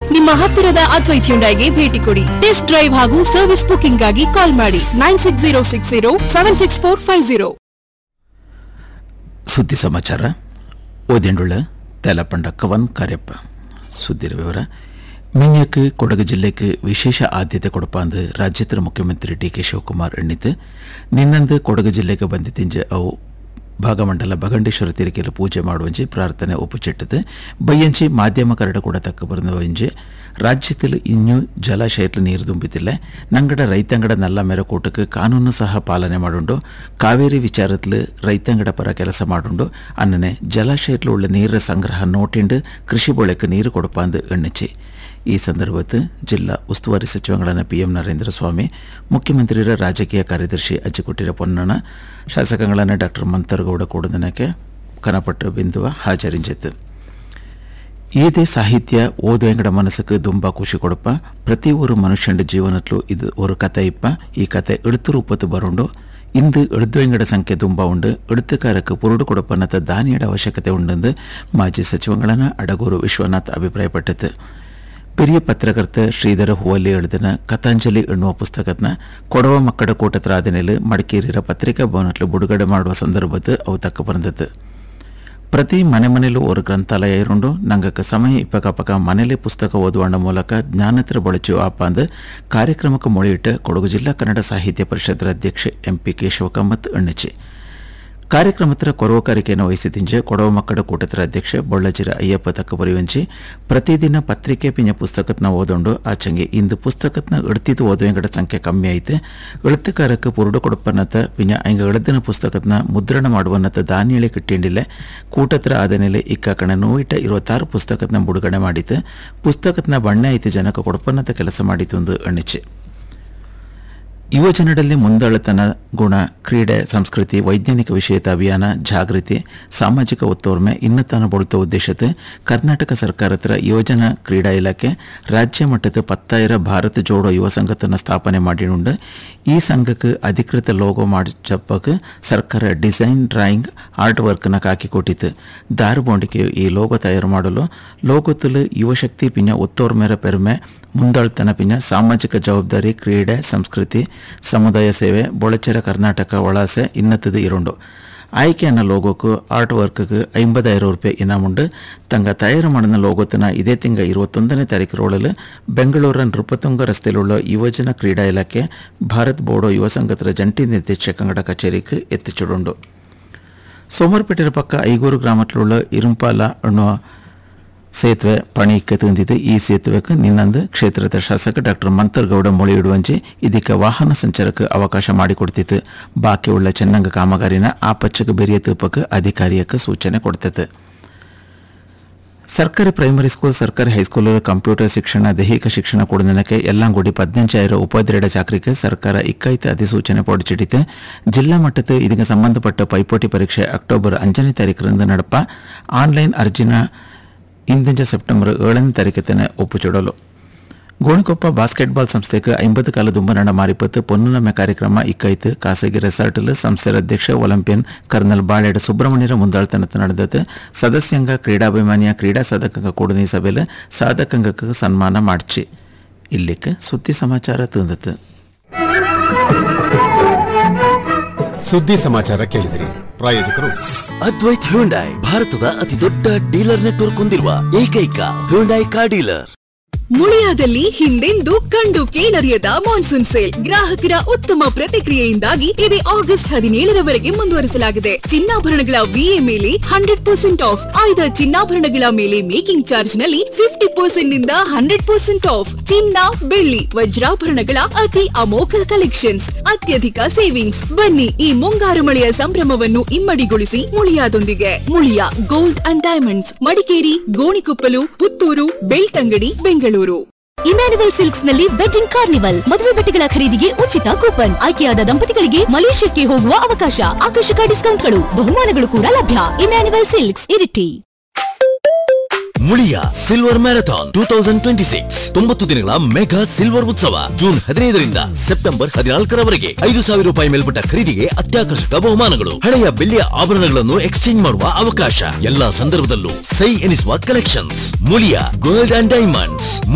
ನಿಮ್ಮ ಹತ್ತಿರದ ಅದ್ವೈತ್ ಹ್ಯುಂಡೈಗೆ ಭೇಟಿ ಕೊಡಿ ಟೆಸ್ಟ್ ಡ್ರೈವ್ ಹಾಗೂ ಸರ್ವಿಸ್ ಬುಕಿಂಗ್ ಗಾಗಿ ಕಾಲ್ ಮಾಡಿ nine six zero six zero seven six four five zero ಸುದ್ದಿ ಸಮಾಚಾರ ಓದಿಂಡುಳ್ಳ ತೆಲಪಂಡ ಕವನ್ ಕಾರ್ಯಪ್ಪ ಸುದ್ದಿರ ವಿವರ ಮಿನ್ಯಕ್ಕೆ ಕೊಡಗು ಜಿಲ್ಲೆಗೆ ವಿಶೇಷ ಆದ್ಯತೆ ಕೊಡಪಾಂದು ರಾಜ್ಯದ ಮುಖ್ಯಮಂತ್ರಿ ಡಿ ಕೆ ಶಿವಕುಮಾರ್ ಎಣ್ಣಿತು ನಿನ್ನಂದು ಕೊಡಗು ಜಿಲ್ಲೆಗೆ ಬಂದಿತ್ತಿಂಜ ಅವು ಭಾಗಮಂಡಲ ಭಗಂಡೇಶ್ವರ ತಿರುಕೆಲು ಪೂಜೆ ಮಾಡುವಂಜಿ ಪ್ರಾರ್ಥನೆ ಒಪ್ಪುಚಿಟ್ಟது ಬಯ್ಯಂಚಿ ಮಾಧ್ಯಮ ಕರಡ ಕೂಡ ತಕ್ಕ ಬರೆದವಂಜಿ ರಾಜ್ಯದಲ್ಲಿ ಇನ್ನೂ ಜಲಾಶಯത്തിൽ ನೀರು ತುಂಬಿತಿಲ್ಲ ನಂಗಡ ರೈತಂಗಡ ನಲ್ಲ ಮೇರಕೂಟಕ್ಕೆ ಕಾನೂನು ಸಹ ಪಾಲನೆ ಮಾಡುಂಡು ಕಾವೇರಿ ವಿಚಾರത്തിൽ ರೈತಂಗಡ ಪರ ಕೆಲಸ ಮಾಡುಂಡು ಅನ್ನನೆ ಜಲಾಶಯத்தில் ಉಳ್ಳ ನೀರ ಸಂಗ್ರಹ ನೋಟಿಂಡು ಕೃಷಿ ಬೆಳೆக்கு ನೀರು ಕೊಡಪಾಂದು ಎಣ್ಣಿಚಿ ಈ ಸಂದರ್ಭದಲ್ಲಿ ಜಿಲ್ಲಾ ಉಸ್ತುವಾರಿ ಸಚಿವಗಳಾದ ಪಿ ಎಂ ನರೇಂದ್ರ ಸ್ವಾಮಿ ಮುಖ್ಯಮಂತ್ರಿರ ರಾಜಕೀಯ ಕಾರ್ಯದರ್ಶಿ ಅಜ್ಜಿಕೊಟ್ಟಿರ ಪೊನ್ನಣ ಶಾಸಕಗಳಾದ ಡಾಕ್ಟರ್ ಮಂತರಗೌಡ ಕೂಡದನಕ್ಕೆ ಕನಪಟ್ಟು ಬಿಂದುವ ಹಾಜರಿಂಜಿತ್ತು ಏದೇ ಸಾಹಿತ್ಯ ಓದುವಂಗಡ ಮನಸ್ಸುக்கு ತುಂಬ ಖುಷಿ ಕೊಡಪ್ಪ ಪ್ರತಿ ஒரு ಮನುಷ್ಯಂಡ ಜೀವನತ್ಲು ಇದು ஒரு ಕತೆ ಇಪ್ಪ ಈ ಕತೆ ಎಳುತ್ತು ರೂಪತ್ತು ಬರುಂಡು ಇಂದು ಎಳುದುವೆಂಗಡ ಸಂಖ್ಯೆ ತುಂಬ ಉಂಡು ಎಳುത്തുകാരಕ್ಕೆ ಪುರುಡು ಕೊಡಪ್ಪನತ ದಾನಿಯಡ ಅವಶ್ಯಕತೆ ಉಂಡೆಂದು ಮಾಜಿ ಸಚಿವಗಳನ್ನ ಅಡಗೂರು ವಿಶ್ವನಾಥ್ ಅಭಿಪ್ರಾಯಪಟ್ಟது பெரிய ಪತ್ರಕರ್ತ ಶ್ರೀಧರ ಹುವಲ್ಲಿ எழுதின ಕಥಾಂಜಲಿ ಎನ್ನುವ ಪುಸ್ತಕದನ್ನ ಕೊಡವ ಮಕ್ಕಳ ಕೂಟತ್ರ ಆದಮೇಲೆ ಮಡಿಕೇರಿಯ ಪತ್ರಿಕಾ ಭವನತ್ಲು ಬಿಡುಗಡೆ ಮಾಡುವ ಸಂದರ್ಭದ ಅವು ತಕ್ಕ ಬಂದದ್ದು ಪ್ರತಿ ಮನೆ ಮನೆಯಲ್ಲೂ ಒಂದು ಗ್ರಂಥಾಲಯ ಇರುಂಡು ನಂಗಕ್ಕೆ ಸಮಯ ಇಪ್ಪಕಪ್ಪಕ ಮನೇಲಿ ಪುಸ್ತಕ ಓದುವಂಡ ಮೂಲಕ ಜ್ಞಾನತ್ರ ಬಳಚು ಆಪ ಅಂದು ಕಾರ್ಯಕ್ರಮಕ್ಕೆ ಮೊಳೆಯಿಟ್ಟು ಕೊಡಗು ಜಿಲ್ಲಾ ಕನ್ನಡ ಸಾಹಿತ್ಯ ಪರಿಷತ್ತರ ಅಧ್ಯಕ್ಷೆ ಎಂ ಪಿ ಕೇಶವ ಕಮ್ಮತ್ ಎಣ್ಣಿಚಿ ಕಾರ್ಯಕ್ರಮತ್ರ ಕೊರವಕಾರಿಕೆಯನ್ನು ವಹಿಸಿದಿಂಜೆ ಕೊಡವ ಮಕ್ಕಳ ಕೂಟತ್ರ ಅಧ್ಯಕ್ಷ ಬೊಳ್ಳಜಿರ ಅಯ್ಯಪ್ಪ ತಕ್ಕ ಬರೆಯುವಂಚಿ ಪ್ರತಿದಿನ ಪತ್ರಿಕೆ ಪಿಂಜ ಪುಸ್ತಕತ್ನ ಓದೊಂಡು ಆಚಂಗೆ ಇಂದು ಪುಸ್ತಕತ್ನ ಎಡ್ತಿದ್ದು ಓದುವಂಗಡ ಸಂಖ್ಯೆ ಕಮ್ಮಿ ಐತೆ ಎಳುತ್ತುಕಾರಕ್ಕೆ ಪುರುಡು ಕೊಡಪ್ಪನತ ಪಿಂಜ ಐಂಗ ಎಳದಿನ ಪುಸ್ತಕತ್ನ ಮುದ್ರಣ ಮಾಡುವನ್ನತ ದಾನಿಯಳೆ ಕಿಟ್ಟಿಂಡಿಲ್ಲ ಕೂಟತ್ರ ಆದನೆಲೆ ಇಕ್ಕ ಕಣ ನೋಯಿಟ ಇರುವತ್ತಾರು ಪುಸ್ತಕತ್ನ ಬಿಡುಗಡೆ ಮಾಡಿತು ಪುಸ್ತಕತ್ನ ಬಣ್ಣ ಐತಿ ಜನಕ ಕೊಡಪ್ಪನತ ಕೆಲಸ ಮಾಡಿತು ಎಂದು ಎಣ್ಣಿಚೆ ಯುವಜನರಲ್ಲಿ ಮುಂದಾಳತನ ಗುಣ ಕ್ರೀಡೆ ಸಂಸ್ಕೃತಿ ವೈಜ್ಞಾನಿಕ ವಿಷಯದ ಅಭಿಯಾನ ಜಾಗೃತಿ ಸಾಮಾಜಿಕ ಒತ್ತೋರ್ಮೆ ಇನ್ನತಾನ ಬೊಳುತ್ತ ಉದ್ದೇಶತೆ ಕರ್ನಾಟಕ ಸರ್ಕಾರತ್ರ ಯುವಜನ ಕ್ರೀಡಾ ಇಲಾಖೆ ರಾಜ್ಯ ಮಟ್ಟದ ಪತ್ತಾಯಿರ ಭಾರತ ಜೋಡೋ ಯುವ ಸಂಘತನ ಸ್ಥಾಪನೆ ಮಾಡಿನುಂಡು ಈ ಸಂಘಕ್ಕೆ ಅಧಿಕೃತ ಲೋಗೋ ಮಾಡಿಸಪ್ಪಕ್ಕೆ ಸರ್ಕಾರ ಡಿಸೈನ್ ಡ್ರಾಯಿಂಗ್ ಆರ್ಟ್ ವರ್ಕ್ನ ಕಾಕಿ ಕೊಟ್ಟಿತ್ತು ದಾರುಬೋಂಡಿಕೆ ಈ ಲೋಗೋ ತಯಾರು ಮಾಡಲು ಲೋಗೋತಲು ಯುವಶಕ್ತಿ ಪಿಂಜ ಒತ್ತೋರ್ಮೆರ ಪೆರ್ಮೆ ಮುಂದಾಳ್ತನ ಪಿಂಜ ಸಾಮಾಜಿಕ ಜವಾಬ್ದಾರಿ ಕ್ರೀಡೆ ಸಂಸ್ಕೃತಿ ಸಮುದಾಯ ಸೇವೆ ಬೊಳಚೆರ ಕರ್ನಾಟಕ ಒಳಾಸೆ ಇನ್ನತ್ತದು ಇರುಂಡು ಆಯ್ಕೆಯನ್ನ ಲೋಗೋக்கு ಆರ್ಟ್ ವರ್ಕ್ಗೆ ಐಂಬದಾயிரம் ರೂಪಾಯಿ ಇನಾಮುಂಡು ತಂಗ ತಯಾರು ಮಾಡಿದ ಲೋಗೋತನ ಇದೇ ತಿಂಗ ಇರುವತ್ತೊಂದನೇ ತಾರೀಕು ಬೆಂಗಳೂರ ನೃಪತುಂಗ ರಸ್ತೆಯಲ್ಲಿರುವ ಯುವಜನ ಕ್ರೀಡಾ ಇಲಾಖೆ ಭಾರತ್ ಬೋಡೋ ಯುವ ಸಂಘದ ಜಂಟಿ ನಿರ್ದೇಶಕಂಗಡ ಕಚೇರಿಗೆ ಎತ್ತಿಚಿಡುಂಡು ಸೋಮರ್ಪೇಟೆಯ ಪಕ್ಕ ಐಗೂರು ಗ್ರಾಮത്തിലുള്ള ಇರುಂಪಾಲ ಅನ್ನುವ ಸೇತುವೆ ಪಣಿಕ್ಕೆ ತಂದಿದ್ದು ಈ ಸೇತುವೆಗೆ ನಿನ್ನಂದು ಕ್ಷೇತ್ರದ ಶಾಸಕ ಡಾಕ್ಟರ್ ಮಂತರ್ಗೌಡ ಮೊಳೆಯಿಡುವಂಚೆ ಇದಕ್ಕೆ ವಾಹನ ಸಂಚಾರಕ್ಕೆ ಅವಕಾಶ ಮಾಡಿಕೊಡ್ತಿತ್ತು ಬಾಕಿ ಉಳ್ಳ ಚೆನ್ನಂಗ ಕಾಮಗಾರಿನ ಆ ಪಚ್ಚಕ್ಕೆ ಬೆರಿಯ ತೂಪಕ್ಕೆ ಅಧಿಕಾರಿಯಕ್ಕೆ ಸೂಚನೆ ಕೊಡ್ತೈತೆ ಸರ್ಕಾರಿ ಪ್ರೈಮರಿ ಸ್ಕೂಲ್ ಸರ್ಕಾರಿ ಹೈಸ್ಕೂಲ್ ಕಂಪ್ಯೂಟರ್ ಶಿಕ್ಷಣ ದೈಹಿಕ ಶಿಕ್ಷಣ ಕೊಡುದನಕ್ಕೆ ಎಲ್ಲಂಗುಡಿ ಪದಿನಂಚಾಯಿರ ಉಪಾಧ್ಯಕ್ಷ ಚಾಕರಿಗೆ ಸರ್ಕಾರ ಇಕ್ಕಾಯ್ತು ಅಧಿಸೂಚನೆ ಹೊರಡಿಸಿಡಿತು ಜಿಲ್ಲಾ ಮಟ್ಟದ ಇದಕ್ಕೆ ಸಂಬಂಧಪಟ್ಟ ಪೈಪೋಟಿ ಪರೀಕ್ಷೆ ಅಕ್ಟೋಬರ್ ಅಂಜನೇ ತಾರೀಕರಂದು ನಡಪ ಆನ್ಲೈನ್ ಅರ್ಜಿನ ಇಂದಿನ ಸೆಪ್ಟೆಂಬರ್ ಏಳನೇ ತಾರೀಕತನ ಒಪ್ಪುಚೂಡಲು ಗೋಣಿಕೊಪ್ಪ ಬಾಸ್ಕೆಟ್ಬಾಲ್ ಸಂಸ್ಥೆಗೆ ಐಂಬತ್ತು ಕಾಲ ದುಂಬನಡ ಮಾರಿಪತ್ತು ಪೊನ್ನುನಮ್ಮೆ ಕಾರ್ಯಕ್ರಮ ಇಕ್ಕೈತು ಖಾಸಗಿ ರೆಸಾರ್ಟಲ್ ಸಂಸ್ಥೆಯ ಅಧ್ಯಕ್ಷ ಒಲಿಂಪಿಯನ್ ಕರ್ನಲ್ ಬಾಳೆಡ ಸುಬ್ರಹ್ಮಣ್ಯರ ಮುಂದಾಳ್ತನದ ನಡೆದದ್ದು ಸದಸ್ಯಂಗ ಕ್ರೀಡಾಭಿಮಾನಿಯ ಕ್ರೀಡಾ ಸಾಧಕಂಗ ಕೂಡನಿ ಸಭೆಯಲ್ಲಿ ಸಾಧಕಂಗಕ್ಕೆ ಸನ್ಮಾನ ಮಾಡ್ಚಿ ಇಲ್ಲಿಕ್ಕೆ ಸುದ್ದಿ ಸಮಾಚಾರ ತಂದತ್ತು ಸುದ್ದಿ ಸಮಾಚಾರ ಕೇಳಿದಿರಿ ಪ್ರಾಯೋಜಕರು ಅದ್ವೈತ್ ಹ್ಯುಂಡೈ ಭಾರತದ ಅತಿ ದೊಡ್ಡ ಡೀಲರ್ ನೆಟ್ವರ್ಕ್ ಹೊಂದಿರುವ ಏಕೈಕ ಹ್ಯುಂಡೈ ಕಾರ್ ಡೀಲರ್ ಮುಳಿಯಾದಲ್ಲಿ ಹಿಂದೆಂದೂ ಕಂಡು ಕೇಳರಿಯದ ಮಾನ್ಸೂನ್ ಸೇಲ್ ಗ್ರಾಹಕರ ಉತ್ತಮ ಪ್ರತಿಕ್ರಿಯೆಯಿಂದಾಗಿ ಇದೇ ಆಗಸ್ಟ್ ಹದಿನೇಳರವರೆಗೆ ಮುಂದುವರಿಸಲಾಗಿದೆ ಚಿನ್ನಾಭರಣಗಳ ವಿಎ ಮೇಲೆ ಹಂಡ್ರೆಡ್ ಪರ್ಸೆಂಟ್ ಆಫ್ ಆಯ್ದ ಚಿನ್ನಾಭರಣಗಳ ಮೇಲೆ ಮೇಕಿಂಗ್ ಚಾರ್ಜ್ ನಲ್ಲಿ ಫಿಫ್ಟಿ ಪರ್ಸೆಂಟ್ ನಿಂದ ಹಂಡ್ರೆಡ್ ಪರ್ಸೆಂಟ್ ಆಫ್ ಚಿನ್ನ ಬೆಳ್ಳಿ ವಜ್ರಾಭರಣಗಳ ಅತಿ ಅಮೋಘ ಕಲೆಕ್ಷನ್ಸ್ ಅತ್ಯಧಿಕ ಸೇವಿಂಗ್ಸ್ ಬನ್ನಿ ಈ ಮುಂಗಾರು ಮಳೆಯ ಸಂಭ್ರಮವನ್ನು ಇಮ್ಮಡಿಗೊಳಿಸಿ ಮುಳಿಯಾದೊಂದಿಗೆ Muliya gold and diamonds Madikeri Gonikoppal Puttur Belthangady Bengaluru Emmanuel silks ನಲ್ಲಿ ವೆಡ್ಡಿಂಗ್ ಕಾರ್ನಿವಲ್ ಮದುವೆ ಬಟ್ಟೆಗಳ ಖರೀದಿಗೆ ಉಚಿತ ಕೂಪನ್ ಆಯ್ಕೆಯಾದ ದಂಪತಿಗಳಿಗೆ ಮಲೇಷ್ಯಾಕ್ಕೆ ಹೋಗುವ ಅವಕಾಶ ಆಕರ್ಷಕ ಡಿಸ್ಕೌಂಟ್ಗಳು ಬಹುಮಾನಗಳು ಕೂಡ ಲಭ್ಯ Emmanuel silks Iritty Muliya silver marathon two thousand twenty six ತೊಂಬತ್ತು ದಿನಗಳ ಮೆಗಾ ಸಿಲ್ವರ್ ಉತ್ಸವ ಜೂನ್ ಹದಿನೈದರಿಂದ ಸೆಪ್ಟೆಂಬರ್ ಹದಿನಾಲ್ಕರವರೆಗೆ ಐದು ಸಾವಿರ ರೂಪಾಯಿ ಮೇಲ್ಪಟ್ಟ ಖರೀದಿಗೆ ಅತ್ಯಾಕರ್ಷಕ ಬಹುಮಾನಗಳು ಹಳೆಯ ಬೆಳ್ಳಿಯ ಆಭರಣಗಳನ್ನು ಎಕ್ಸ್ಚೇಂಜ್ ಮಾಡುವ ಅವಕಾಶ ಎಲ್ಲಾ ಸಂದರ್ಭದಲ್ಲೂ ಸೈ ಎನಿಸುವ collections Muliya gold and diamonds